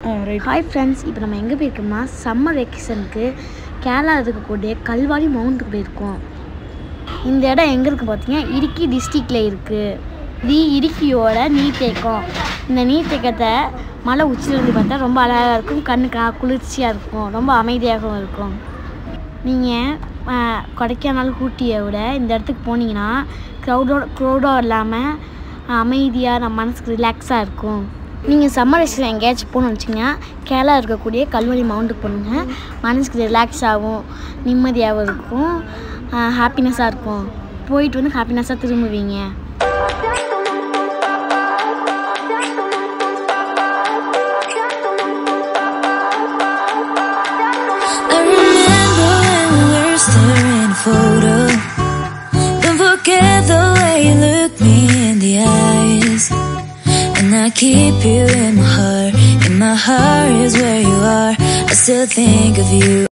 Right hi friends இப்போ நம்ம எங்கே போயிருக்கோம்னா சம்மர் வெக்கேஷனுக்கு கேரளா இருக்கக்கூடிய கல்வாரி மவுண்ட்டுக்கு போயிருக்கோம் இந்த இடம் எங்கே இருக்குது பார்த்தீங்கன்னா இடுக்கி டிஸ்ட்ரிக்டில் இருக்குது இது இடுக்கியோட நீர்த்தேக்கம் இந்த நீர்த்தேக்கத்தை மலை உச்சியிலேருந்து பார்த்தா ரொம்ப அழகாக இருக்கும் கண்ணுக்கு குளிர்ச்சியாக இருக்கும் ரொம்ப அமைதியாகவும் இருக்கும் நீங்கள் கொடைக்கானல் ஊட்டியை விட இந்த இடத்துக்கு போனீங்கன்னா க்ரௌடோட க்ரௌடாக இல்லாமல் அமைதியாக நம்ம மனசுக்கு ரிலாக்ஸாக இருக்கும் நீங்கள் சம்மர் வெக்கேஷன் எங்கேயாச்சும் போகணும்னு வச்சிங்கன்னா கேரளா இருக்கக்கூடிய கல்வரி மவுண்ட்டுக்கு போனுங்க மனசுக்கு ரிலாக்ஸாகவும் நிம்மதியாகவும் இருக்கும் ஹாப்பினஸ்ஸாக இருக்கும் போயிட்டு வந்து ஹாப்பினஸ்ஸாக திரும்புவீங்க I remember when we were staring a photo. Don't forget the way you look me in the eyes. And I keep you in my heart. In my heart is where you are. I still think of you.